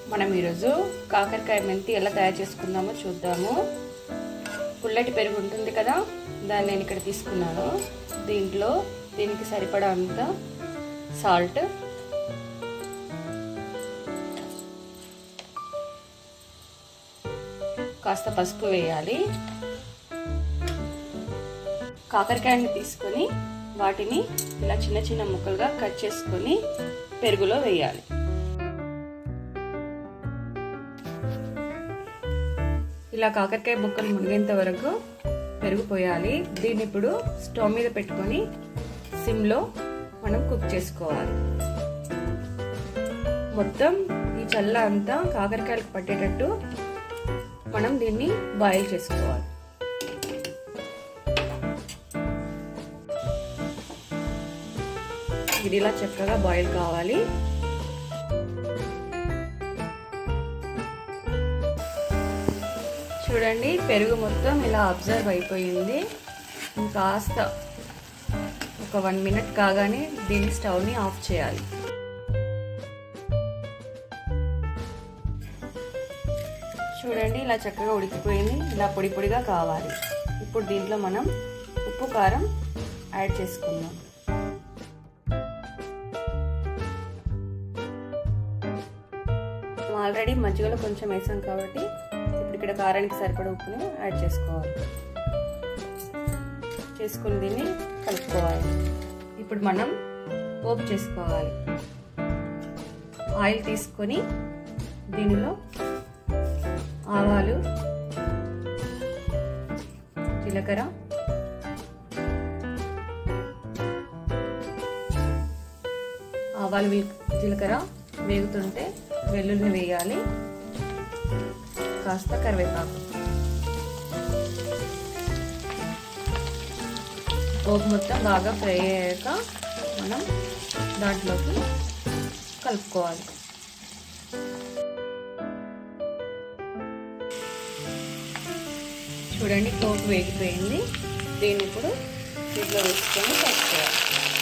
మనం ఈరోజు కాకరకాయ మెంతి ఎలా తయారు చేసుకుందామో చూద్దాము పుల్లటి పెరుగు ఉంటుంది కదా దాన్ని నేను ఇక్కడ తీసుకున్నాను దీంట్లో దీనికి సరిపడా అంత సాల్ట్ కాస్త పసుపు వేయాలి కాకరకాయని తీసుకొని వాటిని ఇలా చిన్న చిన్న ముక్కలుగా కట్ చేసుకొని పెరుగులో వేయాలి ఇలా కాకరకాయ ముక్కలు మునిగేంత వరకు పెరుగు పోయాలి దీన్ని ఇప్పుడు స్టవ్ మీద పెట్టుకొని సిమ్లో మనం కుక్ చేసుకోవాలి మొత్తం ఈ చల్ల అంతా కాకరకాయలకు పట్టేటట్టు మనం దీన్ని బాయిల్ చేసుకోవాలి ఇది ఇలా చక్కగా బాయిల్ కావాలి చూడండి పెరుగు మొత్తం ఇలా అబ్జర్వ్ అయిపోయింది కాస్త ఒక వన్ మినిట్ కాగానే దీన్ని స్టవ్ని ఆఫ్ చేయాలి చూడండి ఇలా చక్కగా ఉడికిపోయింది ఇలా పొడి పొడిగా కావాలి ఇప్పుడు దీంట్లో మనం ఉప్పు కారం యాడ్ చేసుకుందాం ఆల్రెడీ మజ్జిగలో కొంచెం వేసాం కాబట్టి ఇప్పుడు ఇక్కడ కారానికి సరిపడా ఉప్పుని యాడ్ చేసుకోవాలి చేసుకుని దీన్ని కలుపుకోవాలి ఇప్పుడు మనం పోపు చేసుకోవాలి ఆయిల్ తీసుకొని దీనిలో ఆవాలు జీలకర్ర ఆవాలు జీలకర్ర వేగుతుంటే వెల్లుల్లిని వేయాలి కాస్త కరివేపాకు పోపు మొత్తం బాగా ఫ్రై అయ్యాక మనం దాంట్లోకి కలుపుకోవాలి చూడండి పోపు వేగిపోయింది దీన్ని ఇప్పుడు దీంట్లో వేసుకొని కలుపుకోవాలి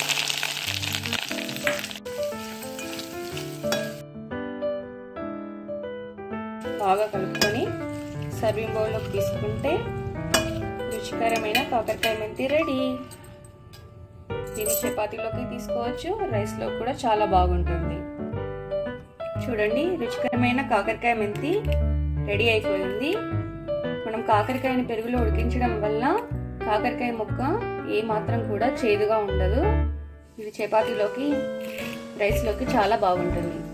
బాగా కలుపుకొని సర్వింగ్ బౌల్లోకి తీసుకుంటే రుచికరమైన కాకరకాయ మెంతి రెడీ దీన్ని చపాతీలోకి తీసుకోవచ్చు రైస్లో కూడా చాలా బాగుంటుంది చూడండి రుచికరమైన కాకరకాయ మెంతి రెడీ అయిపోయింది మనం కాకరకాయని పెరుగులో ఉడికించడం వల్ల కాకరకాయ ముక్క ఏ మాత్రం కూడా చేదుగా ఉండదు ఇది చపాతీలోకి రైస్లోకి చాలా బాగుంటుంది